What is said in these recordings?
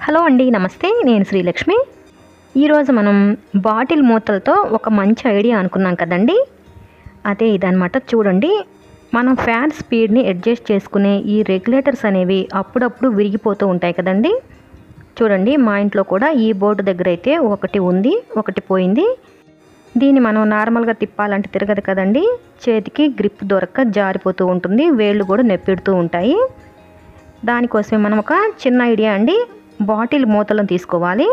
hello అండి నమస్తే నేను శ్రీలక్ష్మి ఈరోజు మనం బాటిల్ మూతలతో ఒక మంచి ఐడియా అనుకున్నాం కదండి అదే ఇదనమాట చూడండి మనం ఫ్యాన్ స్పీడ్ని అడ్జస్ట్ చేసుకునే ఈ రెగ్యులేటర్స్ అనేవి అప్పుడప్పుడు విరిగిపోతూ ఉంటాయి కదండి చూడండి మా ఇంట్లో కూడా ఈ బోర్డు దగ్గర అయితే ఒకటి ఉంది ఒకటి పోయింది దీన్ని మనం నార్మల్గా తిప్పాలంటే తిరగదు కదండి చేతికి గ్రిప్ దొరక్క జారిపోతూ ఉంటుంది వేళ్ళు కూడా నొప్పెడుతూ ఉంటాయి దానికోసమే మనం ఒక చిన్న ఐడియా అండి బాటిల్ మూతలను తీసుకోవాలి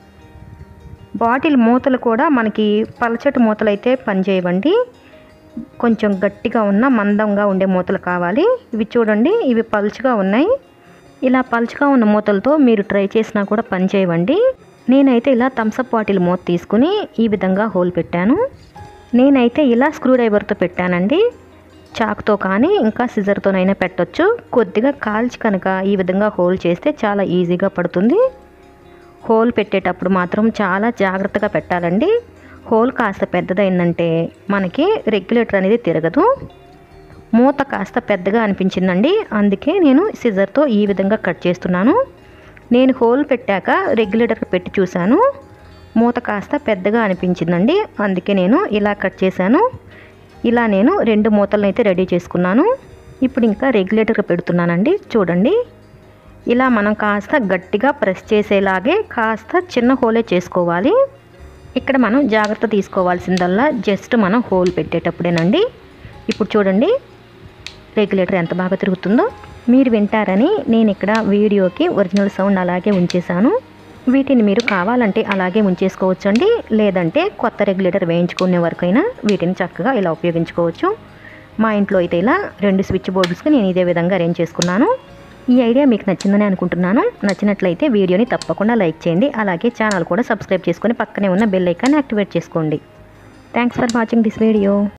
బాటిల్ మూతలు కూడా మనకి పలచటి మూతలు అయితే పనిచేయవండి కొంచెం గట్టిగా ఉన్న మందంగా ఉండే మూతలు కావాలి ఇవి చూడండి ఇవి పలుచగా ఉన్నాయి ఇలా పలుచగా ఉన్న మూతలతో మీరు ట్రై చేసినా కూడా పనిచేయవండి నేనైతే ఇలా థమ్సప్ బాటిల్ మూత తీసుకుని ఈ విధంగా హోల్ పెట్టాను నేనైతే ఇలా స్క్రూ డ్రైవర్తో పెట్టానండి చాకుతో కానీ ఇంకా సిజర్తోనైనా పెట్టొచ్చు కొద్దిగా కాల్చి కనుక ఈ విధంగా హోల్ చేస్తే చాలా ఈజీగా పడుతుంది హోల్ పెట్టేటప్పుడు మాత్రం చాలా జాగ్రత్తగా పెట్టాలండి హోల్ కాస్త పెద్దదైందంటే మనకి రెగ్యులేటర్ అనేది తిరగదు మూత కాస్త పెద్దగా అనిపించిందండి అందుకే నేను సిజర్తో ఈ విధంగా కట్ చేస్తున్నాను నేను హోల్ పెట్టాక రెగ్యులేటర్ పెట్టి చూశాను మూత కాస్త పెద్దగా అనిపించిందండి అందుకే నేను ఇలా కట్ చేశాను ఇలా నేను రెండు మూతలను అయితే రెడీ చేసుకున్నాను ఇప్పుడు ఇంకా రెగ్యులేటర్ పెడుతున్నానండి చూడండి ఇలా మనం కాస్త గట్టిగా ప్రెస్ చేసేలాగే కాస్త చిన్న హోలే చేసుకోవాలి ఇక్కడ మనం జాగ్రత్త తీసుకోవాల్సిందల్లా జస్ట్ మనం హోల్ పెట్టేటప్పుడేనండి ఇప్పుడు చూడండి రెగ్యులేటర్ ఎంత బాగా తిరుగుతుందో మీరు వింటారని నేను ఇక్కడ వీడియోకి ఒరిజినల్ సౌండ్ అలాగే ఉంచేశాను వీటిని మీరు కావాలంటే అలాగే ఉంచేసుకోవచ్చండి లేదంటే కొత్త రెగ్యులేటర్ వేయించుకునే వరకైనా వీటిని చక్కగా ఇలా ఉపయోగించుకోవచ్చు మా ఇంట్లో అయితే ఇలా రెండు స్విచ్ బోర్డ్స్కి నేను ఇదే విధంగా అరేంజ్ చేసుకున్నాను ఈ ఐడియా మీకు నచ్చిందని అనుకుంటున్నాను నచ్చినట్లయితే వీడియోని తప్పకుండా లైక్ చేయండి అలాగే ఛానల్ కూడా సబ్స్క్రైబ్ చేసుకొని పక్కనే ఉన్న బెల్ ఐకాన్ యాక్టివేట్ చేసుకోండి thanks for watching this video